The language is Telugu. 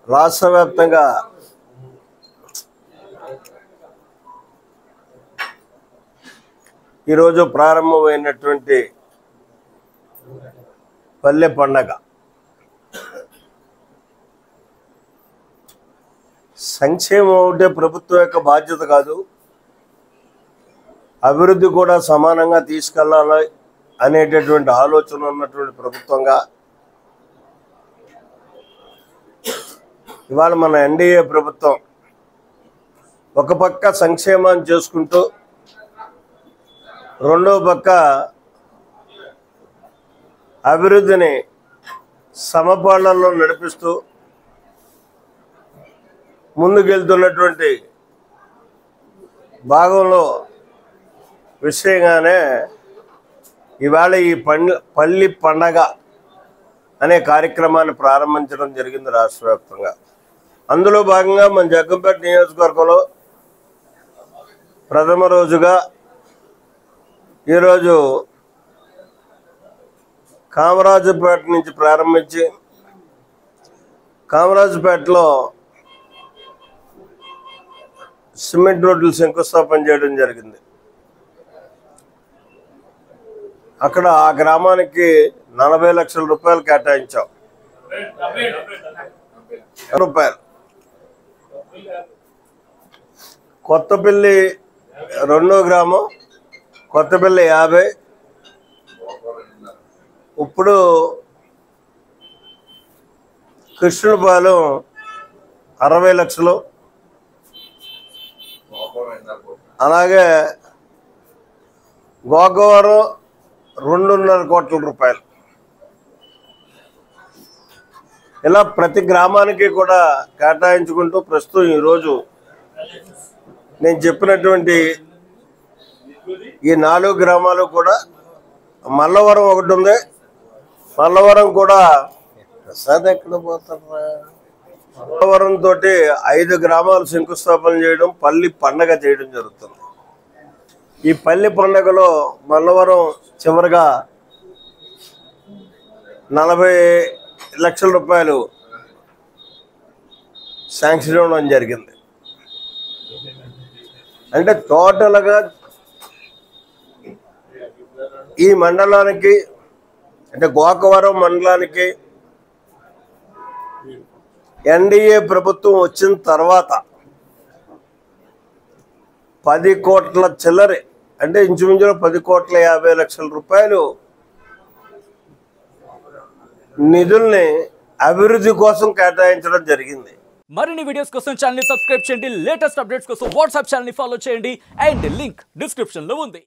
రాష్ట్ర వ్యాప్తంగా ఈరోజు ప్రారంభమైనటువంటి పల్లె పండగ సంక్షేమం ఒకటే ప్రభుత్వం యొక్క బాధ్యత కాదు అభివృద్ధి కూడా సమానంగా తీసుకెళ్ళాలి అనేటటువంటి ఆలోచన ఉన్నటువంటి ప్రభుత్వంగా ఇవాళ మన ఎన్డీఏ ప్రభుత్వం ఒక పక్క సంక్షేమాన్ని చేసుకుంటూ రెండో పక్క అభివృద్ధిని సమపాళ్లలో నడిపిస్తూ ముందుకెళ్తున్నటువంటి భాగంలో విషయంగానే ఇవాళ ఈ పండ్ పల్లి పండగ అనే కార్యక్రమాన్ని ప్రారంభించడం జరిగింది రాష్ట్ర వ్యాప్తంగా అందులో భాగంగా మన జగ్గంపేట నియోజకవర్గంలో ప్రథమ రోజుగా ఈరోజు కామరాజుపేట నుంచి ప్రారంభించి కామరాజుపేటలో సిమెంట్ రోడ్లు శంకుస్థాపన చేయడం జరిగింది అక్కడ ఆ గ్రామానికి నలభై లక్షల రూపాయలు కేటాయించాం రూపాయలు కొత్తపల్లి రెండో గ్రామం కొత్తపల్లి యాభై ఇప్పుడు కృష్ణుపాలెం అరవై లక్షలు అలాగే గోగవరం రెండున్నర కోట్ల రూపాయలు ఇలా ప్రతి గ్రామానికి కూడా కేటాయించుకుంటూ ప్రస్తుతం ఈరోజు నేను చెప్పినటువంటి ఈ నాలుగు గ్రామాలు కూడా మల్లవరం ఒకటి ఉంది మల్లవరం కూడా ప్రసాద్ ఎక్కడ పోతారా మల్లవరం తోటి ఐదు గ్రామాలు శంకుస్థాపన చేయడం పల్లి పండగ చేయడం జరుగుతుంది ఈ పల్లి పండగలో మల్లవరం చివరిగా నలభై లక్షల రూపాయలు శాంక్షన్ ఇవ్వడం జరిగింది అంటే టోటల్గా ఈ మండలానికి అంటే గోకవరం మండలానికి ఎన్డీఏ ప్రభుత్వం వచ్చిన తర్వాత పది కోట్ల చిల్లరి అంటే ఇంచుమించులో పది కోట్ల యాభై లక్షల రూపాయలు నిధుల్ని అభివృద్ధి కోసం కేటాయించడం జరిగింది మరిన్ని వీడియోస్ కోసం ఛానల్ సబ్స్క్రైబ్ చేయండి లేటెస్ట్ అప్డేట్స్ కోసం వాట్సాప్ ఛానల్ ఫాలో చేయండి అండ్ లింక్ డిస్క్రిప్షన్ లో ఉంది